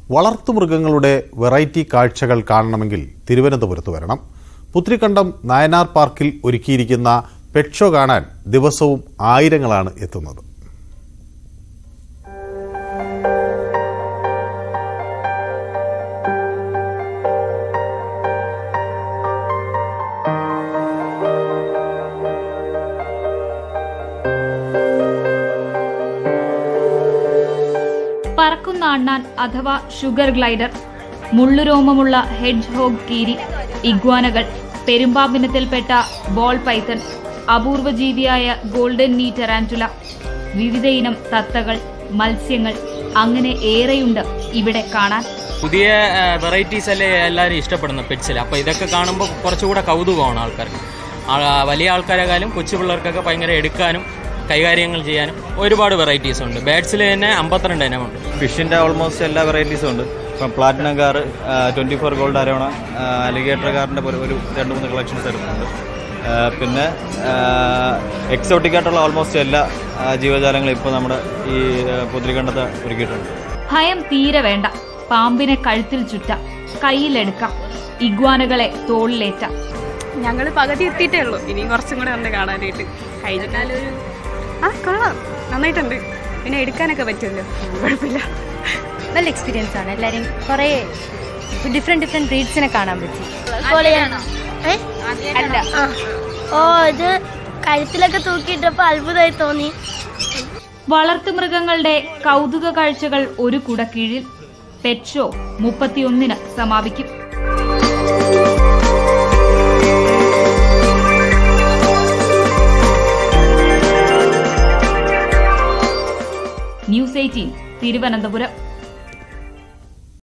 വളർത്തുമൃഗങ്ങളുടെ variety കാഴ്ചകൾ കാണണമെങ്കിൽ തിരുവനന്തപുരത്ത് വരണം പുത്രിക്കണ്ടം നായനാർ പാർക്കിൽ ഒരുക്കിയിരിക്കുന്ന പെറ്റ് ഷോ കാണാൻ ദിവസവും ആയിരങ്ങളാണ് എത്തുന്നത് പറക്കുന്ന അണ്ണാൻ അഥവാ ഷുഗർ ഗ്ലൈഡർ മുള്ളുരോമമുള്ള ഹെഡ്ജ് ഹോഗ് കീരി ഇഗ്വാനകൾ പെരുമ്പാമ്പിനത്തിൽപ്പെട്ട ബോൾ പൈത്തൺ അപൂർവ ജീവിയായ ഗോൾഡൻ നീ ടെറാൻറ്റുല വിവിധയിനം തത്തകൾ മത്സ്യങ്ങൾ അങ്ങനെ ഏറെയുണ്ട് ഇവിടെ കാണാൻ പുതിയ വെറൈറ്റീസ് അല്ലേ എല്ലാവരും ഇഷ്ടപ്പെടുന്ന പെറ്റ്സിൽ അപ്പോൾ ഇതൊക്കെ കാണുമ്പോൾ കുറച്ചുകൂടെ കൗതുകമാണ് ആൾക്കാർക്ക് ആ- വലിയ ആൾക്കാരെക്കാളും കൊച്ചു പിള്ളേർക്കൊക്കെ ഭയങ്കര എടുക്കാനും കൈകാര്യങ്ങൾ ചെയ്യാനും ഒരുപാട് വെറൈറ്റീസ് ഉണ്ട് ബാഡ്സിൽ തന്നെ അമ്പത്തിരണ്ട് ഇനമുണ്ട് ഫിഷിൻ്റെ ഓൾമോസ്റ്റ് എല്ലാ വെറൈറ്റീസും ഉണ്ട് ഇപ്പം platinum gar twenty four gold arowana alligator കാറിൻ്റെ ഒരു ഒരു രണ്ട് മൂന്ന് കളക്ഷൻസ് എടുക്കുന്നുണ്ട് ആ, പിന്നെ എക്സോട്ടിക് ആയിട്ടുള്ള ഓൾമോസ്റ്റ് എല്ലാ ആ, ജീവജാലങ്ങളും ഇപ്പോൾ നമ്മുടെ ഈ ആ, പുതിരിക്കണ്ടത്ത് ഒരുക്കിയിട്ടുണ്ട് ഭയം തീരെ വേണ്ട പാമ്പിനെ കഴുത്തിൽ ചുറ്റാം കയ്യിലെടുക്കാം ഇഗ്വാനകളെ തോളിലേറ്റാം ഞങ്ങൾ പകുതി എത്തിയിട്ടേ ഉള്ളൂ ഇനിയും കുറച്ചും കൂടെ ഉണ്ട് കാണാനായിട്ട് കഴിഞ്ഞിട്ടാലൊരു ആ കൊള്ളാം നന്നായിട്ടുണ്ട് പിന്നെ എടുക്കാനൊക്കെ പറ്റുമല്ലോ കുഴപ്പമില്ല നല്ല എക്സ്പീരിയൻസ് ആണ് എല്ലാവരും കുറേ ഡിഫറെന്റ് ഡിഫറെന്റ് ബ്രീഡ്സിനെ കാണാൻ പറ്റി അല്ല ഓ ഇത് കഴുത്തിലൊക്കെ തൂക്കിയിട്ടപ്പോ അത്ഭുതമായി തോന്നി വളർത്തുമൃഗങ്ങളുടെ കൗതുക കാഴ്ചകൾ ഒരു കുടക്കീഴിൽ പെറ്റ് ഷോ മുപ്പത്തിയൊന്നിന് സമാപിക്കും ന്യൂസ് എയ്റ്റീൻ തിരുവനന്തപുരം